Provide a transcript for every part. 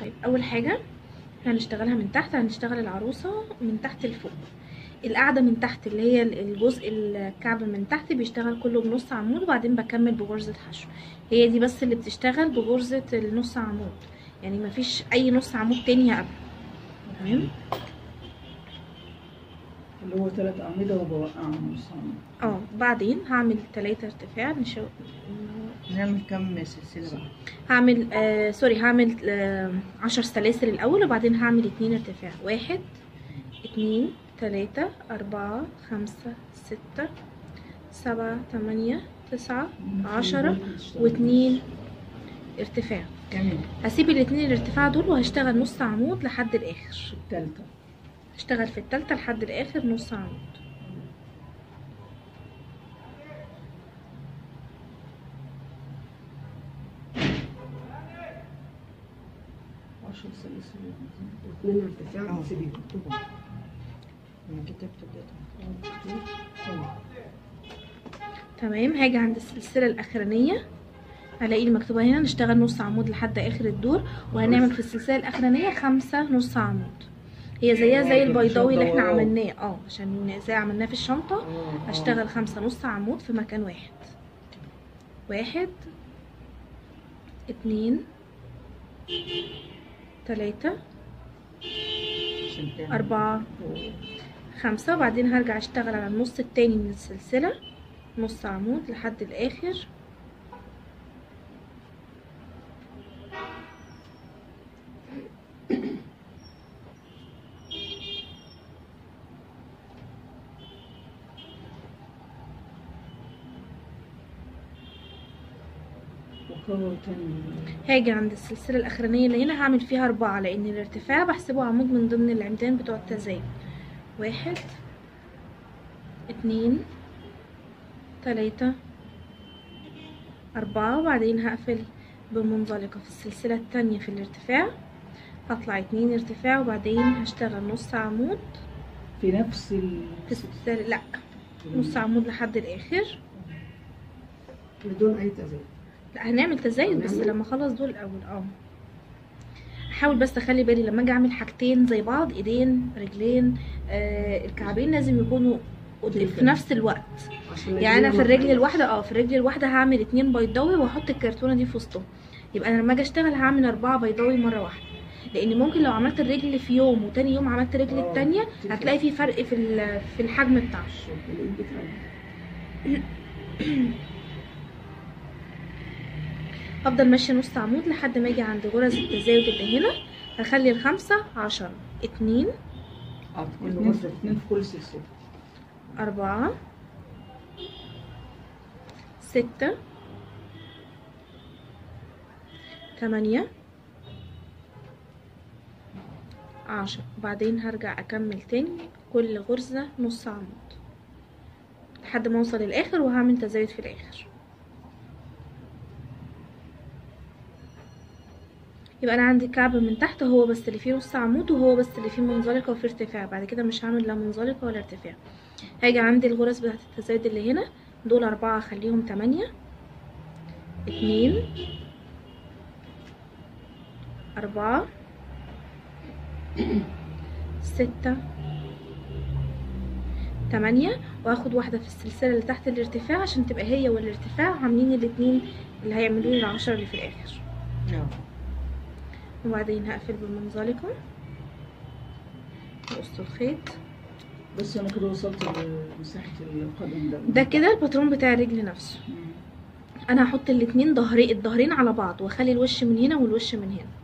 طيب اول حاجه هنشتغلها من تحت هنشتغل العروسه من تحت لفوق القاعده من تحت اللي هي الجزء الكعب من تحت بيشتغل كله بنص عمود وبعدين بكمل بغرزه حشو هي دي بس اللي بتشتغل بغرزه النص عمود يعني مفيش اي نص عمود تاني قبل تمام اللي هو ثلاث أعمدة وبوقعهم نص عمود اه بعدين هعمل تلاتة ارتفاع نشو... نعمل كم سلسلة بقى هعمل آه سوري هعمل آه عشر سلاسل الاول وبعدين هعمل اتنين ارتفاع واحد اتنين تلاتة اربعة خمسة ستة سبعة تمانية تسعة عشرة واتنين ارتفاع كمان هسيب الاتنين الارتفاع دول وهشتغل نص عمود لحد الاخر الثالثة هشتغل في التالتة لحد الاخر نص عمود عشر سلاسل اتنين ارتفاع اه تسيبيهم مكتوبة انا كتبت بدايتها تمام هاجي عند السلسلة الأخرانية هلاقي المكتوبة هنا نشتغل نص عمود لحد آخر الدور وهنعمل في السلسلة الأخرانية خمسة نص عمود هي زيها زي البيضاوي اللي احنا عملناه اه عشان زي عملناه في الشنطة هشتغل خمسة نص عمود في مكان واحد واحد اتنين تلاتة عشان تعمل أربعة خمسة وبعدين هرجع اشتغل على النص التاني من السلسلة نص عمود لحد الآخر وكرر تاني هاجي عند السلسلة الأخرانية اللي هنا هعمل فيها أربعة لأن الارتفاع بحسبه عمود من ضمن العمدان بتوع التزايد واحد اتنين تلاتة أربعة وبعدين هقفل بمنزلقة في السلسلة التانية في الارتفاع هطلع اتنين ارتفاع وبعدين هشتغل نص عمود في نفس ال في السلسلة لأ نص عمود لحد الآخر بدون اي تزايد لا هنعمل تزايد بس لما اخلص دول الاول اه احاول بس اخلي بالي لما اجي اعمل حاجتين زي بعض ايدين رجلين آه الكعبين لازم يكونوا قد- في نفس الوقت عشان يعني انا في الدنيا الرجل ما الواحده اه في الرجل الواحده هعمل اتنين بيضاوي واحط الكرتونه دي في وسطهم يبقى انا لما اجي اشتغل هعمل اربعه بيضاوي مره واحده لان ممكن لو عملت الرجل في يوم وتاني يوم عملت الرجل آه، التانية تفرق. هتلاقي في فرق في ال- في الحجم بتاعه تزيدش. الإيد بتريح. هفضل ماشيه نص عمود لحد ما اجي عند غرز التزايد اللي هنا هخلي الخمسة عشرة اتنين اه في كل اتنين غرزة اتنين في كل سلسلة أربعة ستة تمانية عشرة وبعدين هرجع أكمل تاني كل غرزة نص عمود لحد ما أوصل الآخر وهعمل تزايد في الآخر يبقى انا عندي كعب من تحت هو بس اللي فيه نص عمود وهو بس اللي فيه منزلقه وفيه ارتفاع بعد كده مش هعمل لا منزلقه ولا ارتفاع هاجي عندي الغرز بتاعت التزايد اللي هنا دول اربعة اخليهم تمانية اتنين اربعة ستة تمانية واخد واحدة في السلسلة اللي تحت الارتفاع عشان تبقى هي والارتفاع عاملين الاتنين اللي هيعملوا لي العشرة اللي في الاخر اه وبعدين هقفل بالمنزلقة وقص الخيط بس انا كده وصلت لمساحة القدم ده ده كده الباترون بتاع الرجل نفسه مم. انا هحط الاتنين ظهري الظهرين على بعض واخلي الوش من هنا والوش من هنا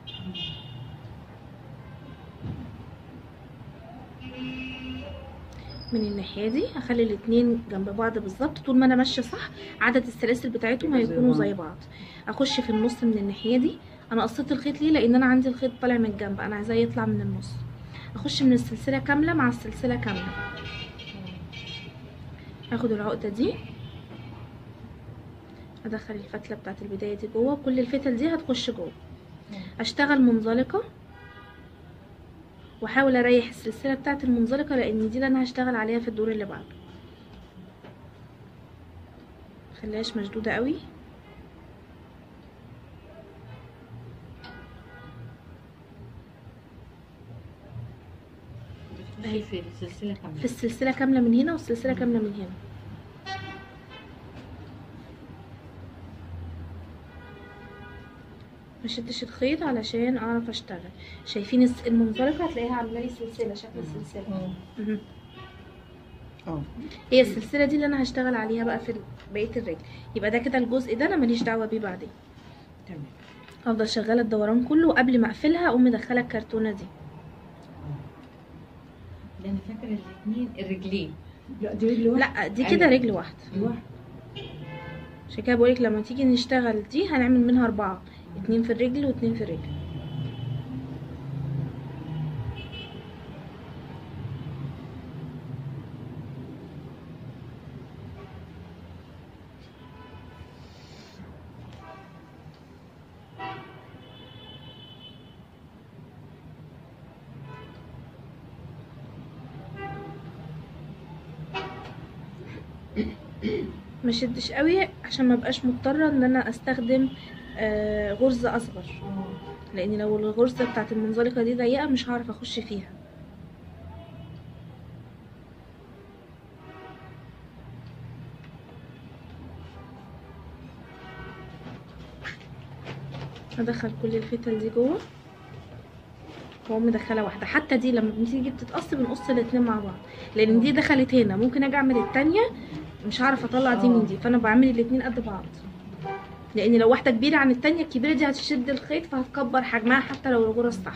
من الناحيه دي هخلي الاتنين جنب بعض بالظبط طول ما انا ماشيه صح عدد السلاسل بتاعتهم يبقى زي هيكونوا بعض. زي بعض اخش في النص من الناحيه دي انا قصيت الخيط ليه لان انا عندي الخيط طالع من الجنب انا عايزاه يطلع من النص اخش من السلسله كامله مع السلسله كامله هاخد العقده دي ادخل الفتله بتاعت البدايه دي جوه كل الفتل دي هتخش جوه اشتغل منزلقه واحاول اريح السلسله بتاعت المنزلقه لان دي اللي انا هشتغل عليها في الدور اللي بعده مخليهاش مشدوده قوي أهي. في السلسله كامله في السلسله كامله من هنا والسلسله كامله من هنا ما شدش الخيط علشان اعرف اشتغل شايفين الس- المنزلقه هتلاقيها عامله لي سلسله شكل السلسله اه مهم. اه هي السلسله دي اللي انا هشتغل عليها بقى في ال- بقيه الرجل يبقى ده كده الجزء ده انا ماليش دعوه بيه بعدين تمام هفضل شغاله الدوران كله وقبل ما اقفلها اقوم مدخله الكرتونه دي ده انا فاكره الاثنين الرجلين لا دي رجل واحده لا دي كده أيوة. رجل واحده واحده عشان كده بقولك لما تيجي نشتغل دي هنعمل منها اربعة اتنين في الرجل واتنين في الرجل ما شدش قوي عشان ما بقاش مضطره ان انا استخدم آه، غرزه اصغر لان لو الغرزه بتاعت المنزلقه دي ضيقه مش هعرف اخش فيها هدخل كل الفتل دي جوه واقوم مدخله واحده حتى دي لما بتيجي بتتقص بنقص الاتنين مع بعض لان دي دخلت هنا ممكن اجي اعمل التانية مش هعرف اطلع دي من دي فانا بعمل الاتنين قد بعض لان لو واحده كبيره عن التانية الكبيره دي هتشد الخيط فهتكبر حجمها حتى لو الغرز صح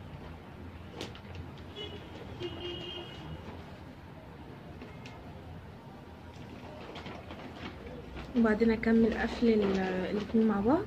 وبعدين اكمل قفل ال- الاتنين مع بعض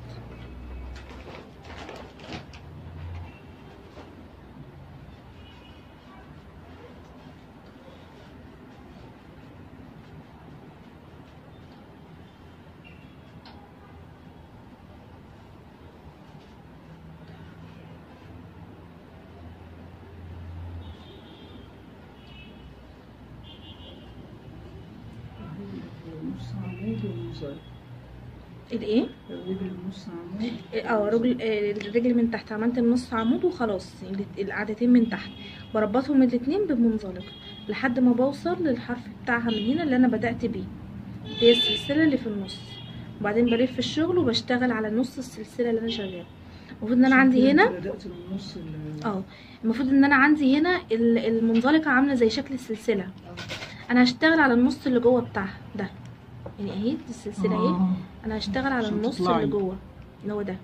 نص عمود ومنزلق الايه الرجل نص عمود اه رجل آه، الرجل من تحت عملت النص عمود وخلاص ال- القعدتين من تحت بربطهم الاتنين بمنزلق لحد ما بوصل للحرف بتاعها من هنا اللي انا بدأت بيه هي السلسلة اللي في النص وبعدين بلف الشغل وبشتغل على نص السلسلة اللي انا شغالة المفروض ان انا عندي هنا بدأت من نص ال- اه المفروض ان انا عندي هنا ال- المنزلقة عاملة زي شكل السلسلة انا هشتغل على النص اللي جوه بتاعها ده يعني اهي دي السلسلة اهي آه. انا هشتغل على عشان النص تطلعي. اللي جوه اللي هو ده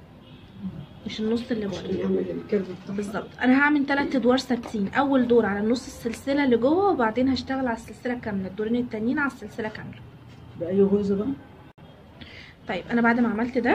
مش النص اللي عشان بره يعمل الكيرف بتاعها بالظبط انا هعمل تلات ادوار ثابتين اول دور على نص السلسله اللي جوه وبعدين هشتغل على السلسله كامله الدورين التانيين على السلسله كامله بأي غرزة بقى؟ طيب انا بعد ما عملت ده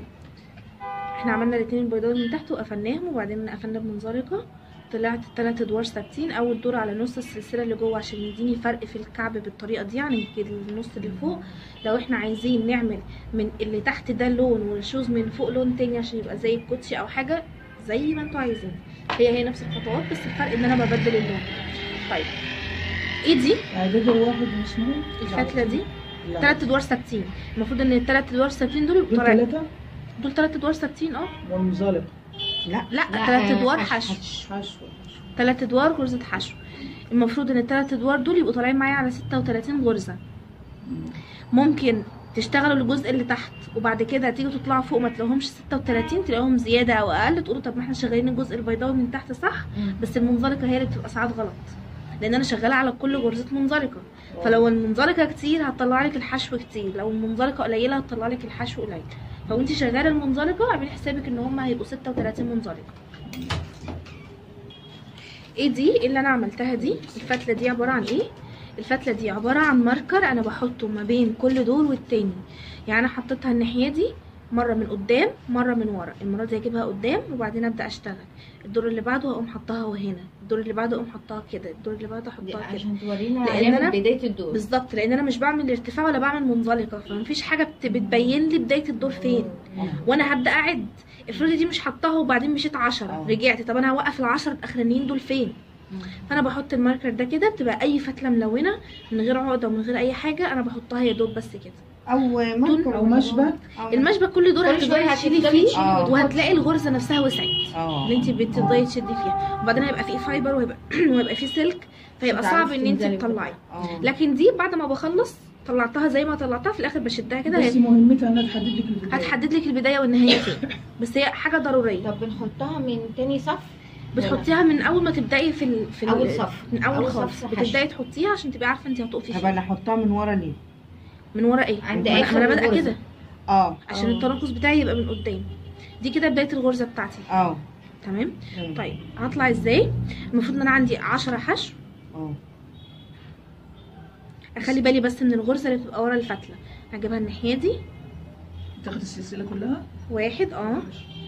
احنا عملنا الاتنين البيضاء من تحت وقفلناهم وبعدين قفلنا بمنزلقه طلعت التلات ادوار ثابتين اول دور على نص السلسله اللي جوه عشان يديني فرق في الكعب بالطريقه دي عن النص اللي فوق لو احنا عايزين نعمل من اللي تحت ده لون والشوز من فوق لون تاني عشان يبقى زي الكوتشي او حاجه زي ما انتوا عايزين هي هي نفس الخطوات بس الفرق ان انا ببدل اللون طيب ايه دي إعداد واحد مسموع الفتله دي لا. تلات ادوار ثابتين المفروض ان التلات ادوار ثابتين دول يبقوا دول طالعين ثلاثة دول تلات ادوار ثابتين اه والمنزلق لا لا تلات ادوار حشو حشو حشو تلات ادوار غرزه حشو المفروض ان التلات ادوار دول يبقوا طالعين معايا على ستة وتلاتين غرزه ممكن تشتغلوا الجزء اللي تحت وبعد كده تيجوا تطلعوا فوق ما تلاقوهمش 36 تلاقوهم زياده او اقل تقولوا طب ما احنا شغالين الجزء البيضاوي من تحت صح بس المنزلقه هي اللي بتبقى ساعات غلط لان انا شغاله على كل غرزه منزلقه فلو المنزلقه كتير هتطلع لك الحشو كتير لو المنزلقه قليله هتطلع لك الحشو قليل فلو انت شغاله المنزلقه اعملي حسابك ان هم هيبقوا 36 منزلقه ايه دي اللي انا عملتها دي الفتله دي عباره عن ايه الفتله دي عباره عن ماركر انا بحطه ما بين كل دور والتاني يعني انا حطيتها الناحيه دي مره من قدام مره من ورا المره دي اجيبها قدام وبعدين ابدا اشتغل الدور اللي بعده هقوم حطها وهنا الدور اللي بعده اقوم حطها كده الدور اللي بعده احطها كده عشان تورينا لأن علامة أنا- بداية الدور بالظبط لان انا مش بعمل ارتفاع ولا بعمل منزلقه فمفيش حاجه بت- بتبين لي بدايه الدور فين وانا هبدا اعد افرضي دي مش حطاها وبعدين مشيت عشرة آه. رجعت طب انا هوقف العشرة الاخرانيين دول فين فانا بحط الماركر ده كده بتبقى اي فتله ملونه من غير عقده ومن غير اي حاجه انا بحطها يا دوب بس كده او ماركر أو مشبك. آه. المشبك كل دور كل هتفضلي شوية تشيلي هتفضلي فيه تشيلي وتحطي. وهتلاقي الغرزه نفسها وسعت اه اللي انت بتفضلي تشدي فيها وبعدين هيبقى فيه فايبر وهيبقى وهيبقى فيه سلك فيبقى تعرفي صعب ان انت تنزلي تطلعي اه لكن دي بعد ما بخلص طلعتها زي ما طلعتها في الاخر بشدها كده بس هي مهمتها انها تحدد لك البدايه هتحدد لك البدايه والنهايه فين بس هي حاجه ضروريه طب بنحطها من تاني صف بتحطيها من اول ما تبداي في ال... في ال- أول صف. من اول, أول خالص صف حشو. بتبداي تحطيها عشان تبقي عارفه انت هتقفي طب فين انا احطها من ورا ليه من ورا ايه عند ما أنا- آخر ما انا بادئه الغرزة. كده اه عشان آه. التناقص بتاعي يبقى من قدام دي كده بدايه الغرزه بتاعتي اه تمام تمام. طيب هطلع ازاي المفروض ان انا عندي 10 حشو اه اخلي بالي بس من الغرزه اللي بتبقى ورا الفتله هجيبها الناحيه دي تاخد السلسله كلها واحد اه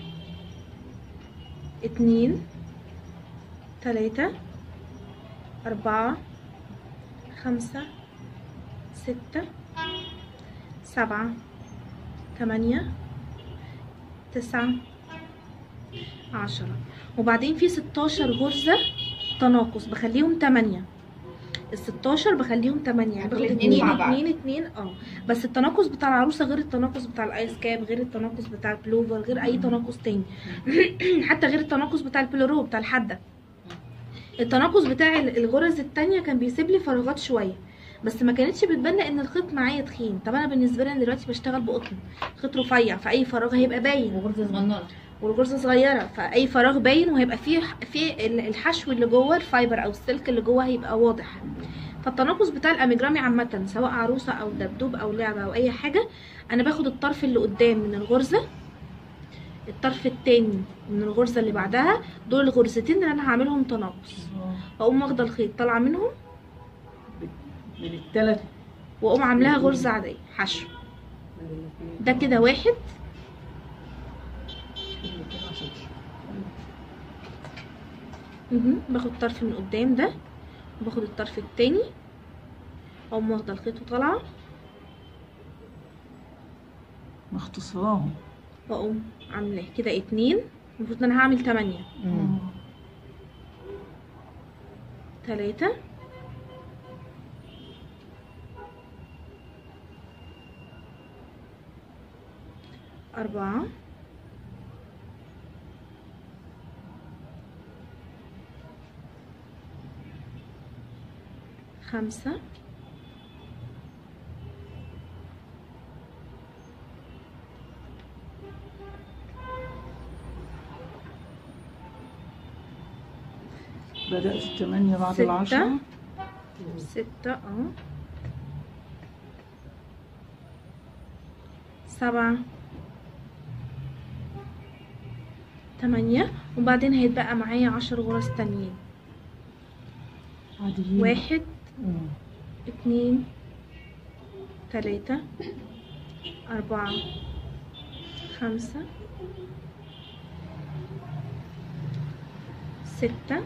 اتنين تلاتة أربعة خمسة ستة سبعة تمانية تسعة عشرة وبعدين في ستاشر غرزة تناقص بخليهم تمانية الستاشر بخليهم تمانية يعني باخد الاتنين اتنين مع بعض. اتنين اتنين اه بس التناقص بتاع العروسة غير التناقص بتاع الايس كاب غير التناقص بتاع البلوفر غير اي تناقص تاني حتى غير التناقص بتاع البلورو بتاع الحدة التناقص بتاع ال- الغرز التانية كان بيسيب لي فراغات شوية بس ما كانتش بتبان لان الخيط معايا تخين طب انا بالنسبه لي أنا دلوقتي بشتغل بقطن خيط رفيع فاي فراغ هيبقى باين وغرزه صغننه والغرزه صغيره فاي فراغ باين وهيبقى فيه في ال- الحشو اللي جوه الفايبر او السلك اللي جوه هيبقى واضح فالتناقص بتاع الاميجرامي عامه سواء عروسه او دبدوب او لعبه او اي حاجه انا باخد الطرف اللي قدام من الغرزه الطرف التاني من الغرزه اللي بعدها دول الغرزتين اللي انا هعملهم تناقص واقوم واخده الخيط طالعه منهم من الثلاث واقوم عاملاها غرزه عاديه حشو ده كده واحد مهم. باخد طرف من قدام ده وباخد الطرف التاني اقوم واخده الخيط وطالعه مختصراهم واقوم عاملاه كده اتنين المفروض ان انا هعمل تمانية مم. تلاتة أربعة خمسة بدأت الثمانية بعد ستة. العشرة ستة اه سبعة تمانية وبعدين هيتبقى معايا عشر غرز تانيين عاديين واحد مم. اتنين تلاتة أربعة خمسة ستة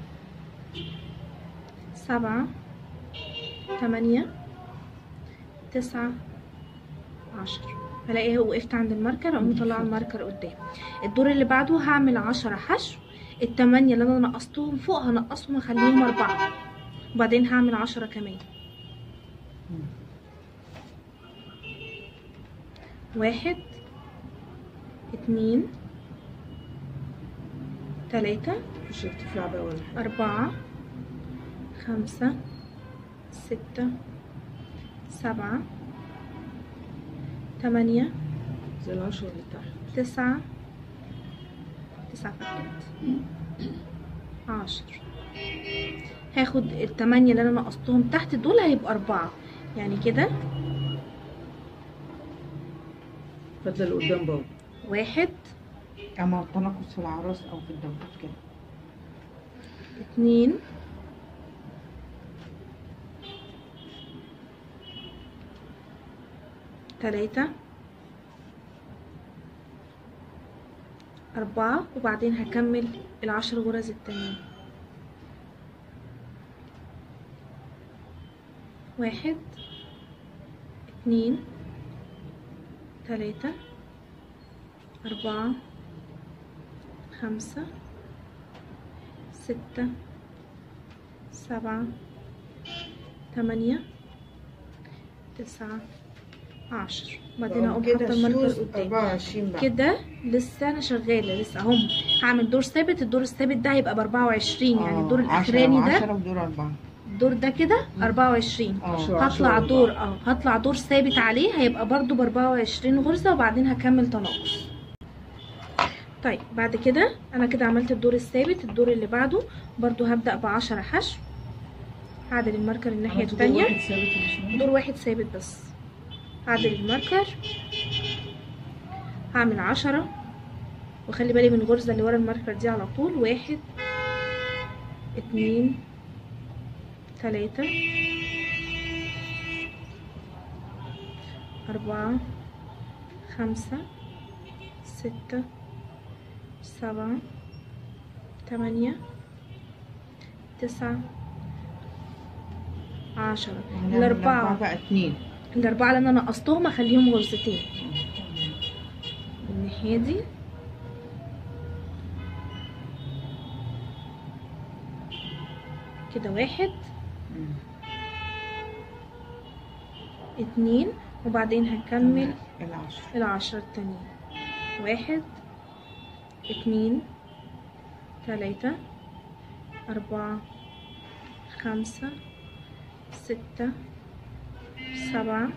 سبعة تمانية تسعة عشر هلاقي وقفت عند الماركر اقوم مطلعه الماركر قدام الدور اللي بعده هعمل عشرة حشو التمانية اللي انا نقصتهم فوق هنقصهم اخليهم اربعة وبعدين هعمل عشرة كمان واحد اتنين تلاتة مش ارتفاع بقى ولا حاجة أربعة خمسة ستة سبعة تمانية زي العشرة اللي تحت تسعة تسعة فكت عشر هاخد التمانية اللي انا نقصتهم تحت دول هيبقى أربعة يعني كده فضل اللي قدام برضه واحد اما التناقص في العراس او في الدبوس كده اتنين تلاتة أربعة وبعدين هكمل العشر غرز التانيين واحد اتنين تلاتة أربعة خمسة ستة سبعة تمانية تسعة 10 بعدين اقوم كده حاطه الماركر الشوز قدام 24 بقى كده لسه انا شغاله لسه اهم هعمل دور ثابت الدور الثابت ده هيبقى ب 24 يعني الدور الاخراني ده 10 ودور 4 الدور ده كده 24 اه عشرة. هطلع دور اه هطلع دور ثابت عليه هيبقى برضو ب 24 غرزه وبعدين هكمل تناقص طيب بعد كده انا كده عملت الدور الثابت الدور اللي بعده برضو هبدا ب 10 حشو هعدل الماركر الناحيه عملت دور التانية واحد ثابت يا باشمهندس. دور واحد ثابت بس هعدل الماركر هعمل عشرة وخلي بالي من الغرزة اللي ورا الماركر دي على طول واحد اتنين تلاتة أربعة خمسة ستة سبعة تمانية تسعة عشرة الأربعة بقى 2 الأربعة اللي أنا نقصتهم أخليهم غرزتين الناحية دي كده واحد اتنين وبعدين هنكمل العشرة العشرة التانيين واحد اتنين تلاتة أربعة خمسة ستة سبعة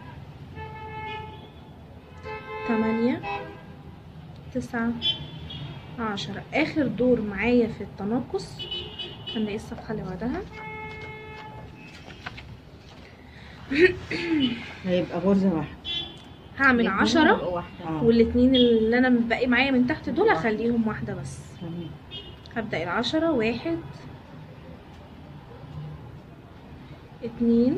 تمانية تسعة عشرة آخر دور معايا في التناقص كان ايه الصفحة اللي بعدها هيبقى غرزة واحدة هعمل الاتنين عشرة يبقوا واحدة اه والاتنين اللي انا باقي معايا من تحت دول اخليهم واحدة بس تمام. هبدأ العشرة واحد اتنين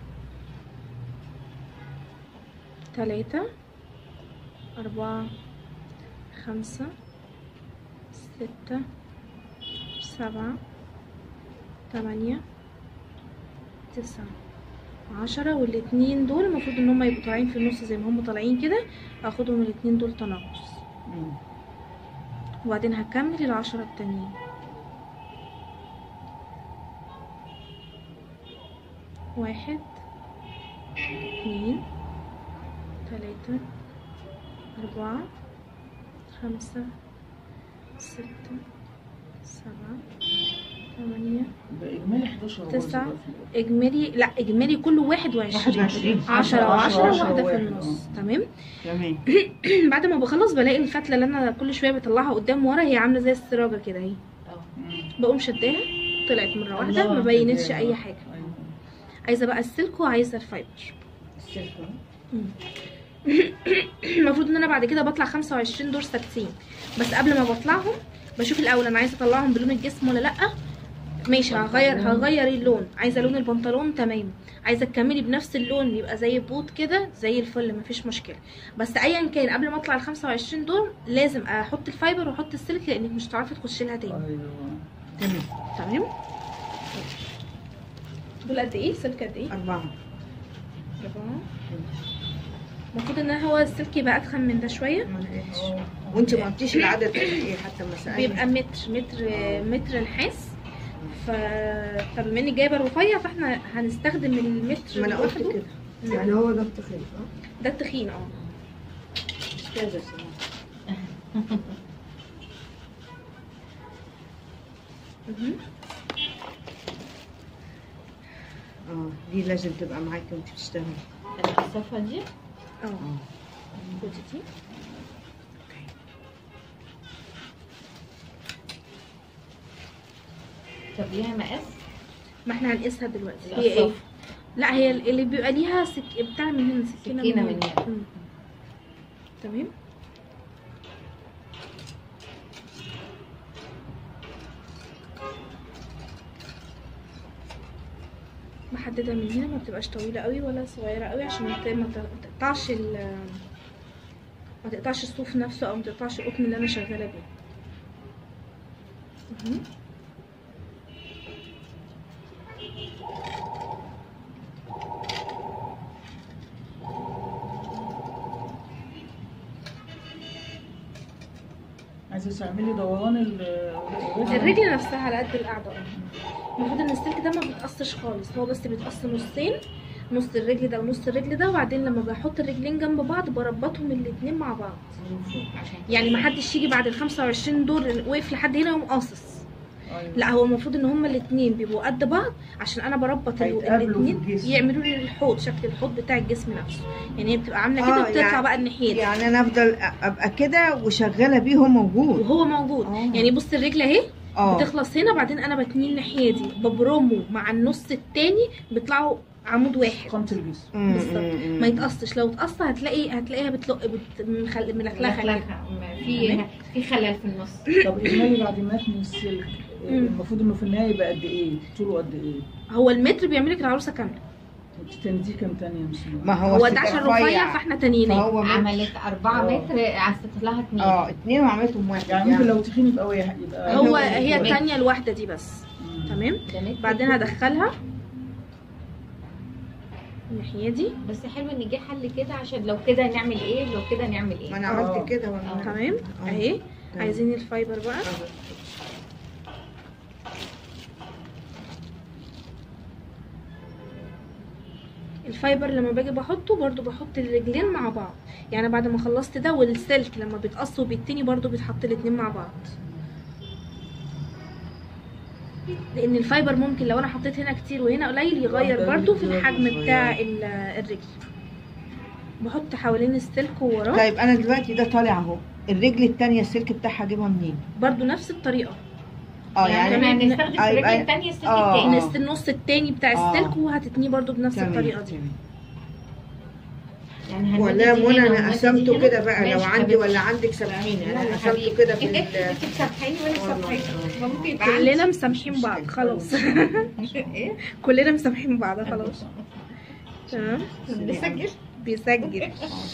تلاتة أربعة خمسة ستة سبعة تمانية تسعة عشرة والاتنين دول المفروض ان هما يبقوا طالعين في النص زي ما هما طالعين كده هاخدهم الاتنين دول تناقص مم. وبعدين هكمل العشرة التانيين واحد اتنين تلاتة أربعة خمسة ستة سبعة تمانية بإجمالي 11 غرزة تسعة. بقى في الأول. إجمالي لا إجمالي كله واحد وعشرين 21 عشرة عشرة، وعشرة عشرة واحدة في وواحد، النص تمام تمام بعد ما بخلص بلاقي الفتلة اللي أنا كل شوية بطلعها قدام ورا هي عاملة زي السراجة كده اهي مم. بقوم شداها طلعت مرة واحدة الله ما بينتش قدام. أي حاجة أيوة. عايزة بقى السلك وعايزة الفايبر السلك المفروض ان انا بعد كده بطلع 25 دور ثابتين بس قبل ما بطلعهم بشوف الاول انا عايزه اطلعهم بلون الجسم ولا لا ماشي هغير هغير اللون عايزه لون البنطلون تمام عايزه تكملي بنفس اللون يبقى زي بوت كده زي الفل مفيش مشكله بس ايا كان قبل ما اطلع ال 25 دور لازم احط الفايبر واحط السلك لانك مش هتعرفي تخشي لها تاني أيوة. تمام تمام دول قد ايه سلك قد ايه أربعة أربعة. المفروض ان هو السلك يبقى اتخن من ده شويه ما لقيتش. اه. وانت ما قلتيش العدد قد ايه حتى مسائل بيبقى متر متر متر نحاس ف فبما اني جايبه رفيع فاحنا هنستخدم المتر ما انا قلت لوحده. كده يعني هو ده التخيل ده التخين اه استاذة سلام مهم. اه دي لازم تبقى معاكي وانت بتشتغلي الصفة دي اه اه خدي دي طب ليها مقاس ما احنا هنقيسها دلوقتي لا، هي ايه الصف. لا هي اللي بيبقى ليها سك... بتاع من هنا سكينه سكينة من من هنا هنا. مم. تمام محددة من هنا ما بتبقاش طويلة قوي ولا صغيرة قوي عشان ما ت- ما ت- ما تقطعش ال ما تقطعش الصوف نفسه او ما تقطعش القطن اللي انا شغالة بيه مهم. عايزة تعملي دوران ال- الرجل نفسها على قد القعدة اه المفروض ان السلك ده ما بيتقصش خالص هو بس بيتقص نصين نص الرجل ده ونص الرجل ده وبعدين لما بحط الرجلين جنب بعض بربطهم الاتنين مع بعض عشان يعني ما حدش يجي بعد ال 25 دور وقف لحد هنا يقوم قاصص أيوة. لا هو المفروض ان هما الاتنين بيبقوا قد بعض عشان انا بربط ال- هيتقابلوا في الاتنين الجسم. يعملوا لي الحوض شكل الحوض بتاع الجسم نفسه يعني هي بتبقى عامله كده آه، وبتطلع يعني- بقى الناحيه دي يعني انا افضل ابقى كده وشغاله بيهم موجود وهو موجود آه. يعني بص الرجل اهي اه بتخلص هنا بعدين انا بتنيه الناحيه دي ببرمه مع النص التاني بيطلعوا عمود واحد قامة الجسم مم، بالظبط. مم، مم. ما يتقصش لو اتقص هتلاقي هتلاقيها بتلق بت... مخل... ملخلخه كده لخلخة. في في خلل في النص طب اجمالي بعد ما اتني السلك مم. المفروض انه في النهايه يبقى قد ايه؟ طوله قد ايه؟ هو المتر بيعمل لك العروسه كامله تنديه كام تانية يا مسلمة؟ ما هو, هو الست ده عشان رفيع. رفيع فاحنا تانييناه فهو مت- عملت 4 آه. متر عسيت لها 2 اه اتنين وعملتهم واحد يعني ممكن لو تخين يبقى واحد يبقى هو هو هي متر. التانية الواحدة دي بس مم. تمام ده متر. بعدين هدخلها الناحية دي بس حلو ان جه حل كده عشان لو كده نعمل ايه لو كده نعمل ما ايه انا آه. عملت كده وانا تمام آه. اهي تمام. عايزين الفايبر بقى الفايبر لما باجي بحطه برضو بحط الرجلين مع بعض يعني بعد ما خلصت ده والسلك لما بيتقص وبيتني برضو بيتحط الاتنين مع بعض لان الفايبر ممكن لو انا حطيت هنا كتير وهنا قليل يغير ده برضو في يغير الحجم شوية. بتاع ال- الرجل بحط حوالين السلك ووراه طيب انا دلوقتي ده طالع اهو الرجل التانية السلك بتاعها اجيبها منين؟ برضو نفس الطريقة اه يعني يعني احنا هنستخدم آه، الرجل يبقى- الثانيه السلك آه. التاني نص النص التاني بتاع آه. السلك وهتتنيه برضو بنفس تمام، الطريقة دي تمام. يعني هنمد ولا دي منى هنا انا ونمد قسمته دي هنا. كده بقى لو ماشي عندي حبيبتي. ولا عندك سامحيني لا انا يا قسمته حبيبي. كده في انت ال- انت بتسامحيني وانا والله. بسامحك آه. ممكن يبقى كلنا مسامحين بعض خلاص ايه كلنا مسامحين بعض خلاص تمام نسجل بيسجل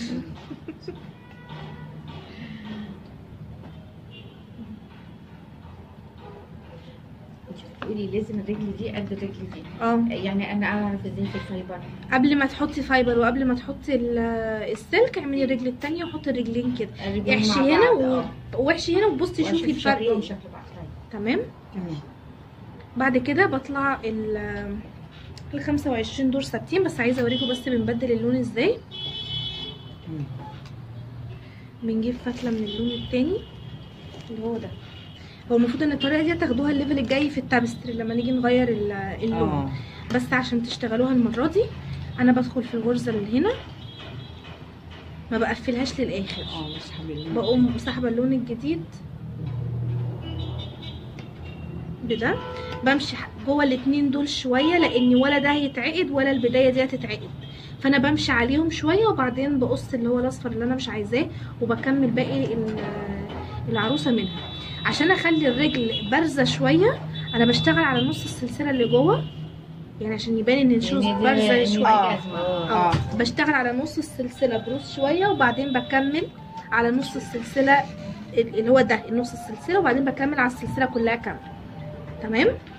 تقولي لازم الرجل دي قد الرجل دي اه يعني انا اعرف ازاي في الفايبر قبل ما تحطي فايبر وقبل ما تحطي ال- السلك اعملي الرجل التانية وحطي الرجلين كده الرجلين احشي مع هنا بعض، و... آه. واحشي هنا وبصي وأشوف شوفي الفرق شكلهم ايه شكل بعض طيب. تمام تمام بعد كده بطلع ال ال 25 دور ثابتين بس عايزه اوريكم بس بنبدل اللون ازاي تمام. بنجيب فتله من اللون التاني اللي هو ده هو المفروض ان الطريقه دي تاخدوها الليفل الجاي في التابستري لما نيجي نغير ال- اللون اه بس عشان تشتغلوها المره دي انا بدخل في الغرزه اللي هنا ما بقفلهاش للاخر اه بسحب اللون. بقوم سحبه اللون الجديد بده بمشي ح- جوه الاتنين دول شويه لان ولا ده هيتعقد ولا البدايه دي هتتعقد فانا بمشي عليهم شويه وبعدين بقص اللي هو الاصفر اللي انا مش عايزاه وبكمل باقي ال- العروسه منها عشان اخلي الرجل بارزه شويه انا بشتغل على نص السلسله اللي جوه يعني عشان يبان ان الشوز يعني دي- بارزه يعني شويه آه. الجزمة. اه بشتغل على نص السلسله بروس شويه وبعدين بكمل على نص السلسله ال- اللي هو ده نص السلسله وبعدين بكمل على السلسله كلها كامله تمام